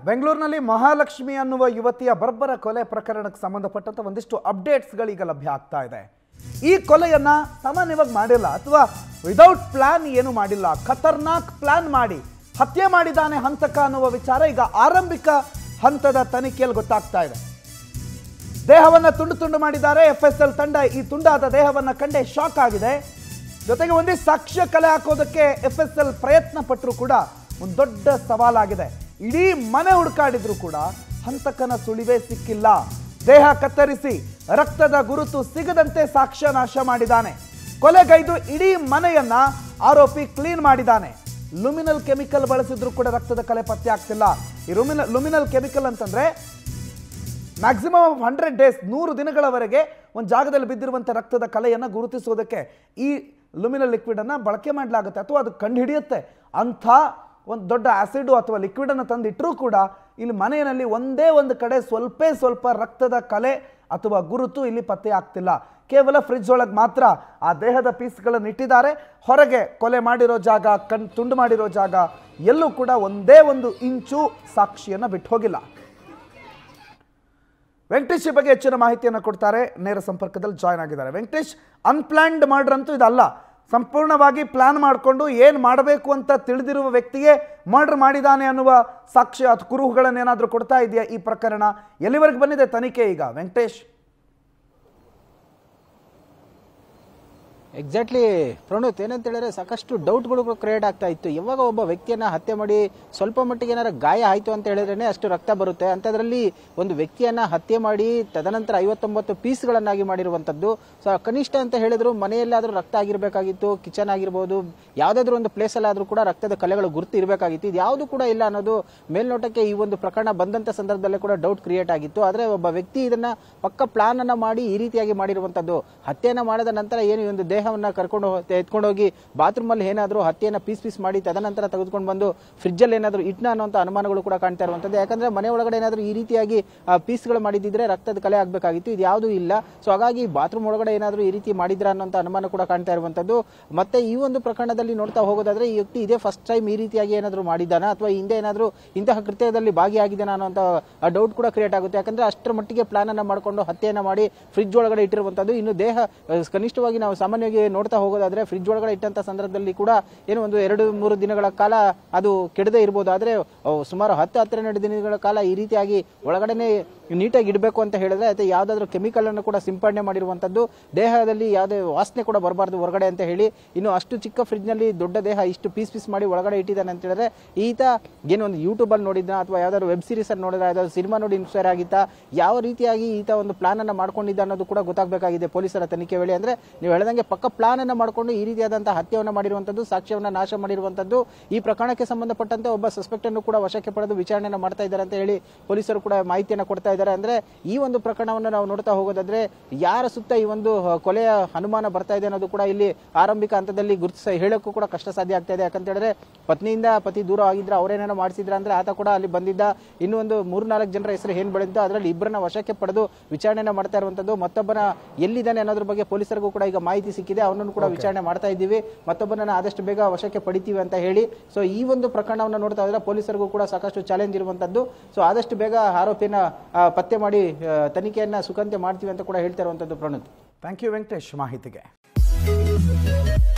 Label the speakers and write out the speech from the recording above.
Speaker 1: ಬೆಂಗಳೂರಿನಲ್ಲಿ ಮಹಾಲಕ್ಷ್ಮಿ ಅನ್ನುವ ಯುವತಿಯ ಬರ್ಬರ ಕೊಲೆ ಪ್ರಕರಣಕ್ಕೆ ಸಂಬಂಧಪಟ್ಟಂತ ಒಂದಿಷ್ಟು ಅಪ್ಡೇಟ್ಸ್ಗಳೀಗ ಲಭ್ಯ ಆಗ್ತಾ ಇದೆ ಈ ಕೊಲೆಯನ್ನ ಸಾಮಾನ್ಯವಾಗಿ ಮಾಡಿಲ್ಲ ಅಥವಾ ವಿದೌಟ್ ಪ್ಲಾನ್ ಏನು ಮಾಡಿಲ್ಲ ಖತರ್ನಾಕ್ ಪ್ಲಾನ್ ಮಾಡಿ ಹತ್ಯೆ ಮಾಡಿದಾನೆ ಹಂತಕ ಅನ್ನುವ ವಿಚಾರ ಈಗ ಆರಂಭಿಕ ಹಂತದ ತನಿಖೆಯಲ್ಲಿ ಗೊತ್ತಾಗ್ತಾ ಇದೆ ದೇಹವನ್ನ ತುಂಡು ತುಂಡು ಮಾಡಿದ್ದಾರೆ ಎಫ್ ಎಸ್ ಎಲ್ ತಂಡ ಈ ತುಂಡಾದ ದೇಹವನ್ನ ಕಂಡೇ ಶಾಕ್ ಆಗಿದೆ ಜೊತೆಗೆ ಒಂದಿಷ್ಟು ಸಾಕ್ಷ್ಯ ಕಲೆ ಹಾಕೋದಕ್ಕೆ ಎಫ್ ಎಸ್ ಎಲ್ ಪ್ರಯತ್ನ ಪಟ್ಟರು ಕೂಡ ಒಂದು ದೊಡ್ಡ ಸವಾಲಾಗಿದೆ ಇಡೀ ಮನೆ ಹುಡುಕಾಡಿದ್ರು ಕೂಡ ಹಂತಕನ ಸುಳಿವೇ ಸಿಕ್ಕಿಲ್ಲ ದೇಹ ಕತ್ತರಿಸಿ ರಕ್ತದ ಗುರುತು ಸಿಗದಂತೆ ಸಾಕ್ಷ್ಯ ನಾಶ ಮಾಡಿದ್ದಾನೆ ಕೊಲೆಗೈದು ಇಡೀ ಮನೆಯನ್ನ ಆರೋಪಿ ಕ್ಲೀನ್ ಮಾಡಿದ್ದಾನೆ ಲುಮಿನಲ್ ಕೆಮಿಕಲ್ ಬಳಸಿದ್ರು ಕೂಡ ರಕ್ತದ ಕಲೆ ಪತ್ತೆ ಆಗ್ತಿಲ್ಲ ಈ ಲುಮಿನಲ್ ಲುಮಿನಲ್ ಕೆಮಿಕಲ್ ಅಂತಂದ್ರೆ ಮ್ಯಾಕ್ಸಿಮಮ್ ಆಫ್ ಹಂಡ್ರೆಡ್ ಡೇಸ್ ನೂರು ದಿನಗಳವರೆಗೆ ಒಂದು ಜಾಗದಲ್ಲಿ ಬಿದ್ದಿರುವಂಥ ರಕ್ತದ ಕಲೆಯನ್ನು ಗುರುತಿಸೋದಕ್ಕೆ ಈ ಲುಮಿನಲ್ ಲಿಕ್ವಿಡನ್ನು ಬಳಕೆ ಮಾಡಲಾಗುತ್ತೆ ಅಥವಾ ಅದು ಕಂಡುಹಿಡಿಯುತ್ತೆ ಅಂಥ ಒಂದು ದೊಡ್ಡ ಆ್ಯಸಿಡು ಅಥವಾ ಲಿಕ್ವಿಡನ್ನು ತಂದಿಟ್ಟರೂ ಕೂಡ ಇಲ್ಲಿ ಮನೆಯಲ್ಲಿ ಒಂದೇ ಒಂದು ಕಡೆ ಸ್ವಲ್ಪ ಸ್ವಲ್ಪ ರಕ್ತದ ಕಲೆ ಅಥವಾ ಗುರುತು ಇಲ್ಲಿ ಪತ್ತೆ ಆಗ್ತಿಲ್ಲ ಕೇವಲ ಫ್ರಿಡ್ಜ್ ಒಳಗೆ ಮಾತ್ರ ಆ ದೇಹದ ಪೀಸ್ಗಳನ್ನು ಇಟ್ಟಿದ್ದಾರೆ ಹೊರಗೆ ಕೊಲೆ ಮಾಡಿರೋ ಜಾಗ ಕಣ್ ತುಂಡು ಮಾಡಿರೋ ಜಾಗ ಎಲ್ಲೂ ಕೂಡ ಒಂದೇ ಒಂದು ಇಂಚು ಸಾಕ್ಷಿಯನ್ನು ಬಿಟ್ಟು ಹೋಗಿಲ್ಲ ವೆಂಕಟೇಶ್ ಈ ಬಗ್ಗೆ ಹೆಚ್ಚಿನ ಮಾಹಿತಿಯನ್ನು ಕೊಡ್ತಾರೆ ನೇರ ಸಂಪರ್ಕದಲ್ಲಿ ಜಾಯ್ನ್ ಆಗಿದ್ದಾರೆ ವೆಂಕಟೇಶ್ ಅನ್ಪ್ಲಾನ್ಡ್ ಮರ್ಡರ್ ಅಂತೂ ಇದಲ್ಲ ಸಂಪೂರ್ಣವಾಗಿ ಪ್ಲಾನ್ ಮಾಡಿಕೊಂಡು ಏನು ಮಾಡಬೇಕು ಅಂತ ತಿಳಿದಿರುವ ವ್ಯಕ್ತಿಗೆ ಮರ್ಡರ್ ಮಾಡಿದ್ದಾನೆ ಅನ್ನುವ ಸಾಕ್ಷ್ಯ ಅಥವಾ ಕುರುಹುಗಳನ್ನೇನಾದರೂ ಕೊಡ್ತಾ ಇದೆಯಾ ಈ ಪ್ರಕರಣ ಎಲ್ಲಿವರೆಗೆ ಬಂದಿದೆ ತನಿಖೆ ಈಗ ವೆಂಕಟೇಶ್
Speaker 2: ಎಕ್ಸಾಕ್ಟ್ಲಿ ಪ್ರಣೋತ್ ಏನಂತ ಹೇಳಿದ್ರೆ ಸಾಕಷ್ಟು ಡೌಟ್ಗಳು ಕ್ರಿಯೇಟ್ ಆಗ್ತಾ ಇತ್ತು ಯಾವಾಗ ಒಬ್ಬ ವ್ಯಕ್ತಿಯನ್ನ ಹತ್ಯೆ ಮಾಡಿ ಸ್ವಲ್ಪ ಮಟ್ಟಿಗೆ ಏನಾರ ಗಾಯ ಆಯ್ತು ಅಂತ ಹೇಳಿದ್ರೆ ಅಷ್ಟು ರಕ್ತ ಬರುತ್ತೆ ಅಂತದ್ರಲ್ಲಿ ಒಂದು ವ್ಯಕ್ತಿಯನ್ನ ಹತ್ಯೆ ಮಾಡಿ ತದನಂತರ ಐವತ್ತೊಂಬತ್ತು ಪೀಸ್ಗಳನ್ನಾಗಿ ಮಾಡಿರುವಂತದ್ದು ಸೊ ಕನಿಷ್ಠ ಅಂತ ಹೇಳಿದ್ರು ಮನೆಯಲ್ಲಾದ್ರೂ ರಕ್ತ ಆಗಿರ್ಬೇಕಾಗಿತ್ತು ಕಿಚನ್ ಆಗಿರ್ಬೋದು ಯಾವ್ದಾದ್ರು ಒಂದು ಪ್ಲೇಸ್ ಅಲ್ಲಾದ್ರೂ ಕೂಡ ರಕ್ತದ ಕಲೆಗಳು ಗುರುತು ಇರಬೇಕಾಗಿತ್ತು ಇದು ಯಾವುದು ಕೂಡ ಇಲ್ಲ ಅನ್ನೋದು ಮೇಲ್ನೋಟಕ್ಕೆ ಈ ಒಂದು ಪ್ರಕರಣ ಬಂದಂತ ಸಂದರ್ಭದಲ್ಲೇ ಕೂಡ ಡೌಟ್ ಕ್ರಿಯೇಟ್ ಆಗಿತ್ತು ಆದ್ರೆ ಒಬ್ಬ ವ್ಯಕ್ತಿ ಇದನ್ನ ಪಕ್ಕ ಪ್ಲಾನ್ ಅನ್ನ ಮಾಡಿ ಈ ರೀತಿಯಾಗಿ ಮಾಡಿರುವಂತದ್ದು ಹತ್ಯೆಯನ್ನ ಮಾಡಿದ ನಂತರ ಏನು ಈ ಒಂದು ದೇಹವನ್ನ ಕರ್ಕೊಂಡು ಹೋ- ಎತ್ಕೊಂಡು ಹೋಗಿ ಬಾತ್ರೂಮ್ ಅಲ್ಲಿ ಏನಾದ್ರು ಹತ್ಯೆಯನ್ನ ಪೀಸ್ ಪೀಸ್ ಮಾಡಿ ತದನಂತರ ತೆಗೆದುಕೊಂಡು ಬಂದು ಫ್ರಿಡ್ಜ್ ಅಲ್ಲಿ ಏನಾದ್ರು ಇಟ್ನ ಅನ್ನುವಂತ ಅನುಮಾನಗಳು ಕೂಡ ಕಾಣ್ತಾ ಇರುವಂತದ್ದು ಯಾಕಂದ್ರೆ ಮನೆ ಒಳಗಡೆ ಏನಾದ್ರು ಈ ರೀತಿಯಾಗಿ ಪೀಸ್ಗಳು ಮಾಡಿದಿದ್ರೆ ರಕ್ತದ ಕಲೆ ಆಗ್ಬೇಕಾಗಿತ್ತು ಇದು ಯಾವುದು ಇಲ್ಲ ಸೊ ಹಾಗಾಗಿ ಬಾತ್ರೂಮ್ ಒಳಗಡೆ ಏನಾದ್ರು ಈ ರೀತಿ ಮಾಡಿದ್ರ ಅನ್ನೋಂತ ಅನುಮಾನ ಕೂಡ ಕಾಣ್ತಾ ಇರುವಂತದ್ದು ಮತ್ತೆ ಈ ಒಂದು ಪ್ರಕರಣದಲ್ಲಿ ನೋಡ್ತಾ ಹೋಗೋದಾದ್ರೆ ಈ ವ್ಯಕ್ತಿ ಇದೇ ಫಸ್ಟ್ ಟೈಮ್ ಈ ರೀತಿಯಾಗಿ ಏನಾದ್ರು ಮಾಡಿದಾನ ಅಥವಾ ಹಿಂದೆ ಏನಾದ್ರು ಇಂತಹ ಕೃತ್ಯದಲ್ಲಿ ಭಾಗಿಯಾಗಿದ್ದಾನ ಅನ್ನೋಂತ ಡೌಟ್ ಕೂಡ ಕ್ರಿಯೇಟ್ ಆಗುತ್ತೆ ಯಾಕಂದ್ರೆ ಅಷ್ಟರ ಮಟ್ಟಿಗೆ ಪ್ಲಾನ್ ಅನ್ನ ಮಾಡಿಕೊಂಡು ಹತ್ಯೆಯನ್ನ ಮಾಡಿ ಫ್ರಿಡ್ಜ್ ಒಳಗಡೆ ಇಟ್ಟಿರುವಂತದ್ದು ಇನ್ನು ದೇಹ ಅಹ್, ಕನಿಷ್ಠವಾಗಿ ನಾವು ಸಾಮಾನ್ಯವಾಗಿ ನೋಡ್ತಾ ಹೋಗೋದಾದ್ರೆ ಫ್ರಿಡ್ಜ್ ಒಳಗಡೆ ಇಟ್ಟಂತ ಸಂದರ್ಭದಲ್ಲಿ ಕೂಡ ಏನು ಒಂದು ಎರಡು ಮೂರು ದಿನಗಳ ಕಾಲ ಅದು ಕೆಡದೆ ಇರ್ಬೋದು ಆದ್ರೆ ಅಹ್, ಸುಮಾರು ಹತ್ತು ಹತ್ತೆರಡು ದಿನಗಳ ಕಾಲ ಈ ರೀತಿಯಾಗಿ ಒಳಗಡೆನೆ ನೀಟಾಗಿ ಇಡಬೇಕು ಅಂತ ಹೇಳಿದ್ರೆ ಅಥವಾ ಯಾವ್ದಾದ್ರು ಕೆಮಿಕಲ್ ಅನ್ನು ಕೂಡ ಸಿಂಪಡಣೆ ಮಾಡಿರುವಂತದ್ದು ದೇಹದಲ್ಲಿ ಯಾವುದೇ ವಾಸನೆ ಕೂಡ ಬರಬಾರ್ದು ಹೊರಗಡೆ ಅಂತ ಹೇಳಿ ಇನ್ನು ಅಷ್ಟು ಚಿಕ್ಕ ಫ್ರಿಡ್ಜ್ ನಲ್ಲಿ ದೊಡ್ಡ ದೇಹ ಇಷ್ಟು ಪೀಸ್ ಪೀಸ್ ಮಾಡಿ ಒಳಗಡೆ ಇಟ್ಟಿದ್ದಾನೆ ಅಂತ ಹೇಳಿದ್ರೆ ಈತ ಏನೋ ಒಂದು ಯೂಟ್ಯೂಬ್ ಅಲ್ಲಿ ನೋಡಿದ್ನ ಅಥವಾ ಯಾವ್ದಾದ್ರು ವೆಬ್ ಸೀರೀಸ್ ಅಲ್ಲಿ ನೋಡಿದ್ರೆ ಯಾವ್ದಾದ್ರು ಸಿನಿಮಾ ನೋಡಿ ಇನ್ಸ್ಪೈರ್ ಆಗಿತ್ತ ಯಾವ ರೀತಿಯಾಗಿ ಈತ ಒಂದು ಪ್ಲಾನ್ ಅನ್ನ ಮಾಡ್ಕೊಂಡಿದ್ದ ಅನ್ನೋದು ಕೂಡ ಗೊತ್ತಾಗಬೇಕಾಗಿದೆ ಪೊಲೀಸರ ತನಿಖೆ ವೇಳೆ ಅಂದ್ರೆ ನೀವು ಹೇಳ್ದಂಗೆ ಪಕ್ಕ ಪ್ಲಾನ್ ಅನ್ನ ಮಾಡ್ಕೊಂಡು ಈ ರೀತಿಯಾದಂತಹ ಹತ್ಯೆಯನ್ನ ಮಾಡಿರುವಂತದ್ದು ಸಾಕ್ಷ್ಯವನ್ನ ನಾಶ ಮಾಡಿರುವಂತದ್ದು ಈ ಪ್ರಕರಣಕ್ಕೆ ಸಂಬಂಧಪಟ್ಟಂತೆ ಒಬ್ಬ ಸಸ್ಪೆಕ್ಟ್ ಅನ್ನು ಕೂಡ ವಶಕ್ಕೆ ಪಡೆದು ವಿಚಾರಣೆಯನ್ನು ಮಾಡ್ತಾ ಇದ್ದಾರೆ ಅಂತ ಹೇಳಿ ಪೊಲೀಸರು ಕೂಡ ಮಾಹಿತಿಯನ್ನು ಕೊಡ್ತಾ ಇದ್ದಾರೆ ಅಂದ್ರೆ ಈ ಒಂದು ಪ್ರಕರಣವನ್ನು ನಾವು ನೋಡ್ತಾ ಹೋಗೋದಾದ್ರೆ ಯಾರ ಸುತ್ತ ಈ ಒಂದು ಅಹ್, ಕೊಲೆಯ ಅನುಮಾನ ಬರ್ತಾ ಇದೆ ಅನ್ನೋದು ಕೂಡ ಇಲ್ಲಿ ಆರಂಭಿಕ ಹಂತದಲ್ಲಿ ಗುರುತಿಸ ಹೇಳಕ್ಕೂ ಕೂಡ ಕಷ್ಟ ಸಾಧ್ಯ ಆಗ್ತಾ ಇದೆ ಯಾಕಂತ ಹೇಳಿದ್ರೆ ಪತ್ನಿಯಿಂದ ಪತಿ ದೂರ ಆಗಿದ್ರೆ ಅವರೇನೇನೋ ಮಾಡಿಸಿದ್ರ ಅಂದ್ರೆ ಆತ ಕೂಡ ಅಲ್ಲಿ ಬಂದಿದ್ದ ಇನ್ನೂ ಒಂದು ಮೂರ್ ನಾಲ್ಕು ಜನರ ಹೆಸರು ಏನ್ ಬೆಳೆದಿದ್ದು ಅದರಲ್ಲಿ ಇಬ್ಬರನ್ನ ವಶಕ್ಕೆ ಪಡೆದು ವಿಚಾರಣೆನ ಮಾಡ್ತಾ ಇರುವಂತದ್ದು ಮತ್ತೊಬ್ಬನ ಎಲ್ಲಿದ್ದಾನೆ ಅನ್ನೋದ್ರ ಬಗ್ಗೆ ಪೊಲೀಸರಿಗೂ ಕೂಡ ಈಗ ಮಾಹಿತಿ ಸಿಕ್ಕಿದೆ ಅವನನ್ನು ಕೂಡ ವಿಚಾರಣೆ ಮಾಡ್ತಾ ಇದ್ದೀವಿ ಮತ್ತೊಬ್ಬನನ್ನ ಆದಷ್ಟು ಬೇಗ ವಶಕ್ಕೆ ಪಡಿತೀವಿ ಅಂತ ಹೇಳಿ ಸೊ ಈ ಒಂದು ಪ್ರಕರಣವನ್ನು ನೋಡ್ತಾ ಇದ್ರೆ ಪೊಲೀಸರಿಗೂ ಕೂಡ ಸಾಕಷ್ಟು ಚಾಲೆಂಜ್ ಇರುವಂತದ್ದು ಸೊ ಆದಷ್ಟು ಬೇಗ ಆರೋಪಿನ ಆ, ಪತ್ತೆ ಮಾಡಿ ಆ, ತನಿಖೆಯನ್ನ ಸುಖಂತೆ ಮಾಡ್ತೀವಿ ಅಂತ ಕೂಡ ಹೇಳ್ತಾ ಇರುವಂತದ್ದು ಪ್ರಣತ್
Speaker 1: ಥ್ಯಾಂಕ್ ಯು ವೆಂಕಟೇಶ್ ಮಾಹಿತಿಗೆ